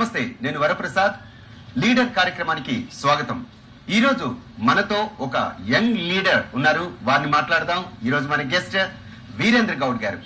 నమస్తే నేను వరప్రసాద్ లీడర్ కార్యక్రమానికి స్వాగతం ఈ రోజు మనతో ఒక యంగ్ లీడర్ ఉన్నారు వారిని మాట్లాడదాం ఈ రోజు మన గెస్ట్ వీరేంద్ర గౌడ్ గారు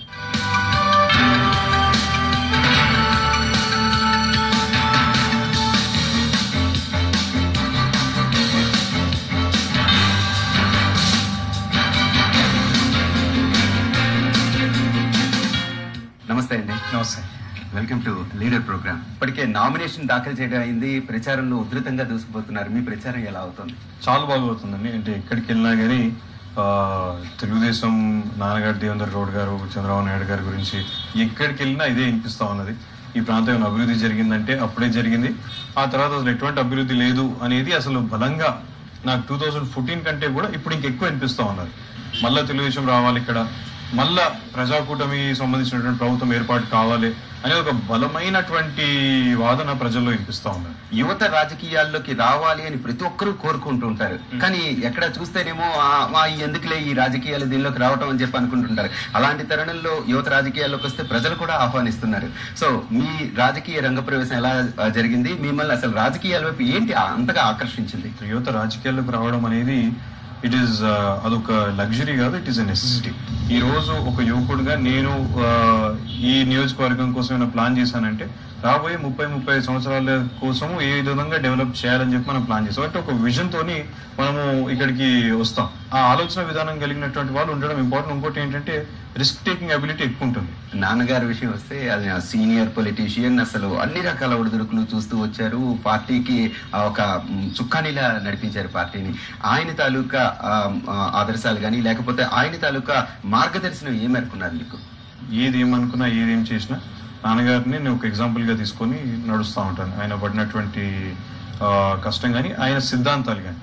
నమస్తే అండి నమస్తే వెల్కమ్ టు లీడర్ ప్రోగ్రామ్ ఇప్పటికే నామినేషన్ దాఖలు చేయడం అయింది ప్రచారంలో ఉధృతంగా దూసుకుపోతున్నారు మీ ప్రచారం ఎలా అవుతుంది చాలా బాగా అవుతుందండి అంటే ఎక్కడికి వెళ్ళినా కానీ ఆ, తెలుగుదేశం నాన్నగారు దేవేంద్ర గౌడ్ గారు చంద్రబాబు నాయుడు గారి గురించి ఎక్కడికి వెళ్ళినా ఇదే వినిపిస్తా ఉన్నది ఈ ప్రాంతం ఏమైనా అభివృద్ధి జరిగిందంటే అప్పుడే జరిగింది ఆ తర్వాత అసలు ఎటువంటి అభివృద్ధి లేదు అనేది అసలు బలంగా నాకు టూ థౌజండ్ ఫోర్టీన్ కంటే కూడా ఇప్పుడు ఇంకెక్కువ వినిపిస్తా ఉన్నది మళ్ళా తెలుగుదేశం రావాలి ఇక్కడ మళ్ళా ప్రజాకూటమి సంబంధించినటువంటి ప్రభుత్వం ఏర్పాటు కావాలి అనేది ఒక బలమైనటువంటి వాదన ప్రజల్లో వినిపిస్తా ఉన్నది యువత రాజకీయాల్లోకి రావాలి అని ప్రతి ఒక్కరూ కోరుకుంటూ ఉంటారు కానీ ఎక్కడ చూస్తేనేమో ఆ- ఆ ఎందుకులే ఈ రాజకీయాలు దీనిలోకి రావటం అని చెప్పి అనుకుంటుంటారు అలాంటి తరుణంలో యువత రాజకీయాల్లోకి వస్తే ప్రజలు కూడా ఆహ్వానిస్తున్నారు సో మీ రాజకీయ రంగ ప్రవేశం ఎలా ఆ, జరిగింది మిమ్మల్ని అసలు రాజకీయాల వైపు ఏంటి ఆ- అంతగా ఆకర్షించింది యువత రాజకీయాల్లోకి రావడం అనేది ఇట్ ఈస్ అదొక లగ్జరీ కాదు ఇట్ ఈస్ అ నెసెసిటీ ఈ రోజు ఒక యువకుడుగా నేను uh, ఈ నియోజకవర్గం కోసం ఏమైనా ప్లాన్ చేశానంటే రాబోయే ముప్పై ముప్పై సంవత్సరాల కోసం ఏ విధంగా డెవలప్ చేయాలని చెప్పి మనం ప్లాన్ చేస్తాం అంటే ఒక విజన్ తోని మనము ఇక్కడికి వస్తాం ఆ ఆలోచన విధానం కలిగినటువంటి వాళ్ళు ఉండడం ఇంపార్టెంట్ ఇంకోటి ఏంటంటే రిస్క్ టేకింగ్ అబిలిటీ ఎక్కువ ఉంటుంది నాన్నగారి విషయం వస్తే అది సీనియర్ పొలిటీషియన్ అసలు అన్ని రకాల ఒడిదుడుకులు చూస్తూ వచ్చారు పార్టీకి ఆ, ఒక మ్, చుక్కానిలా నడిపించారు పార్టీని ఆయన తాలూకా ఆ, ఆ, ఆదర్శాలు కానీ లేకపోతే ఆయన తాలూకా మార్గదర్శనం ఏం మేరకున్నారు మీకు ఏది ఏమనుకున్నా ఏది ఏం చేసినా నాన్నగారిని నేను ఒక ఎగ్జాంపుల్ గా తీసుకొని నడుస్తూ ఉంటాను ఆయన పడినటువంటి ఆ, కష్టం కానీ ఆయన సిద్ధాంతాలు కానీ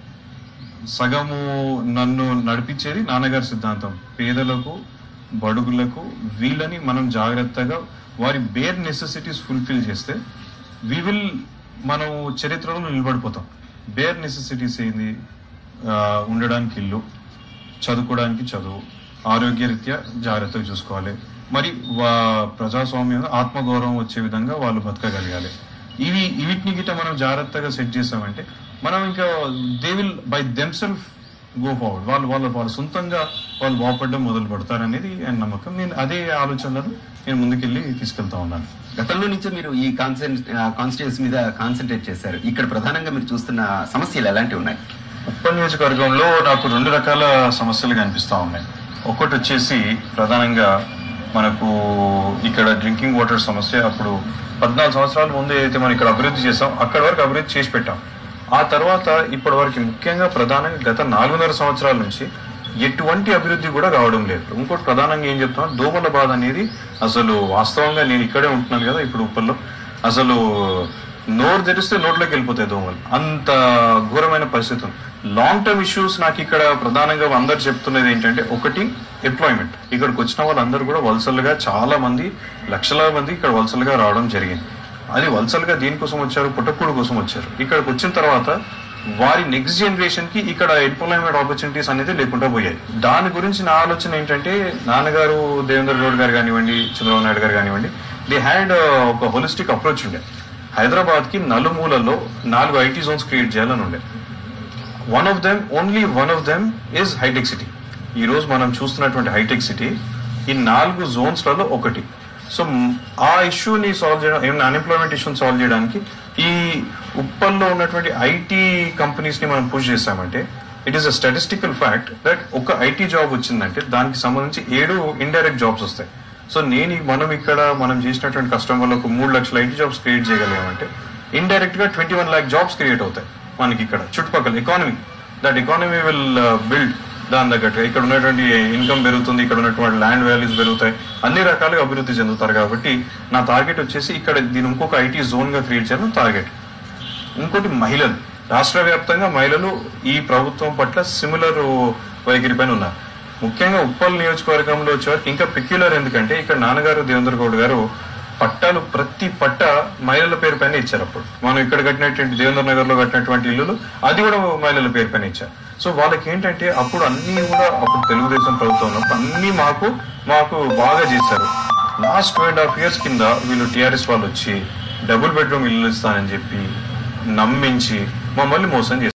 సగము నన్ను నడిపించేది నాన్నగారి సిద్ధాంతం పేదలకు బడుగులకు వీళ్ళని మనం జాగ్రత్తగా వారి బేర్ నెసెసిటీస్ ఫుల్ఫిల్ చేస్తే వి విల్ మనం చరిత్రలో నిలబడిపోతాం బేర్ నెసెసిటీస్ ఏంది ఆ, ఉండడానికి ఇల్లు చదువుకోవడానికి చదువు ఆరోగ్యరీత్యా జాగ్రత్తగా చూసుకోవాలి మరి వా- ప్రజాస్వామ్యం ఆత్మగౌరవం వచ్చే విధంగా వాళ్ళు బతకగలగాలి ఇవి వీటిని గిట్ట మనం జాగ్రత్తగా సెట్ చేసామంటే మనం ఇంకా they will by themselves go forward వాళ్ళు వాళ్ళ వాళ్ళ సొంతంగా వాళ్ళు బాగుపడడం మొదలు పెడతారనేది ఆయన నమ్మకం నేను అదే ఆలోచనలను నేను ముందుకెళ్ళి తీసుకెళ్తా ఉన్నాను గతంలో నుంచి మీరు ఈ కాన్స్టిట్యూన్స్ మీద కాన్సన్ట్రేట్ చేశారు ఇక్కడ ప్రధానంగా మీరు చూస్తున్న సమస్యలు ఎలాంటివి ఉన్నాయి ఉప్పల్ నియోజకవర్గంలో నాకు రెండు రకాల సమస్యలు కనిపిస్తా ఉన్నాయి ఒకటి వచ్చేసి ప్రధానంగా మనకు ఇక్కడ డ్రింకింగ్ వాటర్ సమస్య అప్పుడు పద్నాలుగు సంవత్సరాల ముందు ఏదైతే మనం ఇక్కడ అభివృద్ధి చేసాం అక్కడ వరకు అభివృద్ధి చేసి పెట్టాం ఆ తర్వాత ఇప్పటి వరకు ముఖ్యంగా ప్రధానంగా గత నాలుగున్నర సంవత్సరాల నుంచి ఎటువంటి అభివృద్ధి కూడా రావడం లేదు ఇంకోటి ప్రధానంగా ఏం చెప్తాం దోమల బాధ అనేది అసలు వాస్తవంగా నేను ఇక్కడే ఉంటున్నాను కదా ఇప్పుడు ఉప్పల్లో అసలు నోరు తెరిస్తే నోట్లోకి వెళ్ళిపోతాయి దోమలు అంత ఘోరమైన పరిస్థితి ఉంది లాంగ్ టర్మ్ ఇష్యూస్ నాకు ఇక్కడ ప్రధానంగా అందరు చెప్తున్నది ఏంటంటే ఒకటి ఎంప్లాయ్మెంట్ ఇక్కడికి వచ్చిన వాళ్ళందరూ కూడా వలసలుగా చాలా మంది లక్షల మంది ఇక్కడ వలసలుగా రావడం జరిగింది అది వలసలుగా దీనికోసం వచ్చారు పుట్టకూడు కోసం వచ్చారు ఇక్కడికి వచ్చిన తర్వాత వారి నెక్స్ట్ జనరేషన్ కి ఇక్కడ ఎంప్లాయ్మెంట్ ఆపర్చునిటీస్ అనేది లేకుండా పోయాయి దాని గురించి నా ఆలోచన ఏంటంటే నాన్నగారు దేవేంద్ర గౌడ్ గారు కానివ్వండి చంద్రబాబు నాయుడు గారు కానివ్వండి దే హ్యాడ్ ఒక హోలిస్టిక్ అప్రోచ్ ఉండే హైదరాబాద్ కి నలుమూలలో నాలుగు ఐటీ జోన్స్ క్రియేట్ చేయాలని ఉండే one of them only one of them is హైటెక్ సిటీ ఈ రోజు మనం చూస్తున్నటువంటి హైటెక్ సిటీ ఈ నాలుగు జోన్స్ లలో ఒకటి సో మ్, ఆ ఇష్యూని సాల్వ్ చేయడం ఏమైనా అన్ఎంప్లాయ్మెంట్ ఇష్యూని సాల్వ్ చేయడానికి ఈ ఉప్పల్లో ఉన్నటువంటి ఐటీ కంపెనీస్ ని మనం పుష్ చేసామంటే it is a statistical fact that ఒక ఐటీ జాబ్ వచ్చిందంటే దానికి సంబంధించి ఏడు ఇండైరెక్ట్ జాబ్స్ వస్తాయి సో నేను ఈ- మనం ఇక్కడ మనం చేసినటువంటి కష్టం వల్ల ఒక మూడు లక్షల ఐటీ జాబ్స్ క్రియేట్ చేయగలిగామంటే ఇండైరెక్ట్ గా twenty one lakh jobs create అవుతాయి మనకి ఇక్కడ చుట్టుపక్కల economy that economy will build దాని తగ్గట్టుగా ఇక్కడ ఉన్నటువంటి ఇన్కమ్ పెరుగుతుంది ఇక్కడ ఉన్నటువంటి ల్యాండ్ వాల్యూస్ పెరుగుతాయి అన్ని రకాలుగా అభివృద్ధి చెందుతారు కాబట్టి నా టార్గెట్ వచ్చేసి ఇక్కడ దీని ఇంకొక ఐటీ జోన్ గా క్రియేట్ చేయడం టార్గెట్ ఇంకోటి మహిళలు రాష్ట్ర వ్యాప్తంగా మహిళలు ఈ ప్రభుత్వం పట్ల సిమిలర్ వైఖరి పైన ఉన్నారు ముఖ్యంగా ఉప్పల్ నియోజకవర్గంలో వచ్చేవారికి ఇంకా పెక్యులర్ ఎందుకంటే ఇక్కడ నాన్నగారు దేవేంద్ర గౌడ్ గారు పట్టాలు ప్రతి పట్ట మహిళల పేరు పైన ఇచ్చారు అప్పుడు మనం ఇక్కడ కట్టినటువంటి దేవేంద్ర నగర్ లో కట్టినటువంటి ఇల్లులు అది కూడా మహిళల పేరు పైన ఇచ్చారు సో వాళ్ళకి ఏంటంటే అప్పుడు అన్ని కూడా అప్పుడు తెలుగుదేశం ప్రభుత్వం ఉన్నప్పుడు అన్ని మాకు మాకు బాగా చేశారు last two and half years కింద వీళ్ళు టిఆర్ఎస్ వాళ్ళు వచ్చి డబుల్ బెడ్రూమ్ ఇల్లు ఇస్తానని చెప్పి నమ్మించి మమ్మల్ని మోసం చేస్తారు